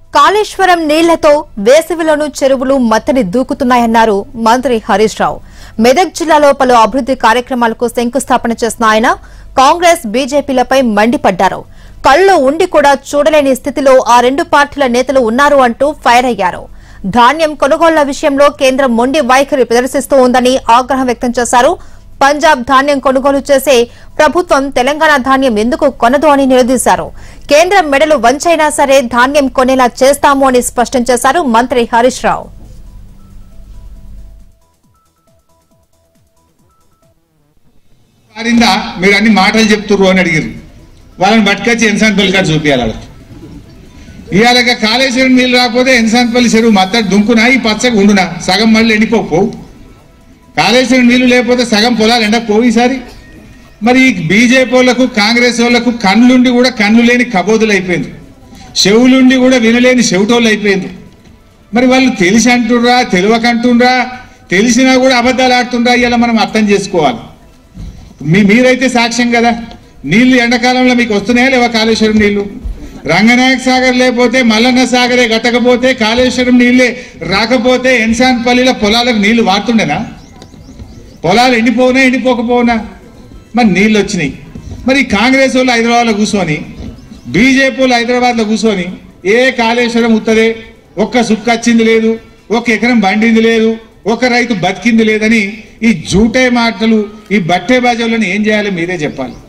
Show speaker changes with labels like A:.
A: కాళేశ్వరం నీళ్లతో వేసవిలోనూ చెరువులు మత్తని దూకుతున్నాయన్నారు మంత్రి హరీష్ రావు మెదక్ జిల్లాలో పలు అభివృద్ది కార్యక్రమాలకు శంకుస్థాపన చేసిన ఆయన కాంగ్రెస్ బీజేపీలపై మండిపడ్డారు కళ్ళు ఉండి కూడా చూడలేని స్థితిలో ఆ రెండు పార్టీల నేతలు ఉన్నారు అంటూ ఫైర్ అయ్యారు ధాన్యం కొనుగోళ్ల విషయంలో కేంద్రం మొండి వైఖరి ప్రదర్శిస్తూ ఉందని ఆగ్రహం వ్యక్తం చేశారు పంజాబ్ ధాన్యం కొనుగోలు చేసే ప్రభుత్వం తెలంగాణ ధాన్యం ఎందుకు కొనదు అని నిలదీశారు కేంద్రం మెడలు వంచైనా సరే ధాన్యం కొనేలా చేస్తాము అని స్పష్టం చేశారు మంత్రి హరీష్ రావు
B: మారిందా మీరు అన్ని మాటలు చెప్తుర్రు అని అడిగారు వాళ్ళని పట్టుకొచ్చి ఎన్సాన్పల్లి కాడ చూపించాలి వాళ్ళకి ఇవాళ కాళేశ్వరం నీళ్ళు రాకపోతే ఎన్సాన్పల్లి చెరువు మత్తడి దుంకునా ఈ పచ్చగా ఉండునా సగం మళ్ళీ ఎండిపోవు కాళేశ్వరం నీళ్లు లేకపోతే సగం పొలాలు ఎండకపోవు ఈసారి మరి ఈ బీజేపీ వాళ్ళకు కాంగ్రెస్ వాళ్ళకు కన్నులుండి కూడా కన్ను లేని కబోదులు అయిపోయింది చెవులుండి కూడా వినలేని చెవిటోళ్ళు అయిపోయింది మరి వాళ్ళు తెలిసి అంటుండ్రా తెలియకంటుండ్రా తెలిసినా కూడా అబద్ధాలు ఆడుతుండ్రా ఇలా మనం అర్థం చేసుకోవాలి మీ మీరైతే సాక్ష్యం కదా నీళ్లు ఎండాకాలంలో మీకు వస్తున్నాయా లేవా కాళేశ్వరం నీళ్లు రంగనాయక సాగర్ లేకపోతే మల్లన్న సాగరే గట్టకపోతే కాళేశ్వరం నీళ్ళే రాకపోతే ఎన్సాన్పల్లిలో పొలాలకు నీళ్లు వాడుతుండేనా పొలాలు ఎండిపోవునా ఎండిపోకపోవునా మరి నీళ్ళు వచ్చినాయి మరి కాంగ్రెస్ వాళ్ళు హైదరాబాద్లో కూర్చొని బీజేపీ వాళ్ళు హైదరాబాద్లో కూర్చొని ఏ కాళేశ్వరం ఉత్తదే ఒక్క సుక్క వచ్చింది లేదు ఒక ఎకరం బండింది లేదు ఒక రైతు బతికింది లేదని ఈ జూటే మాటలు ఈ బట్టే బాజాలను ఏం చేయాలో మీరే చెప్పాలి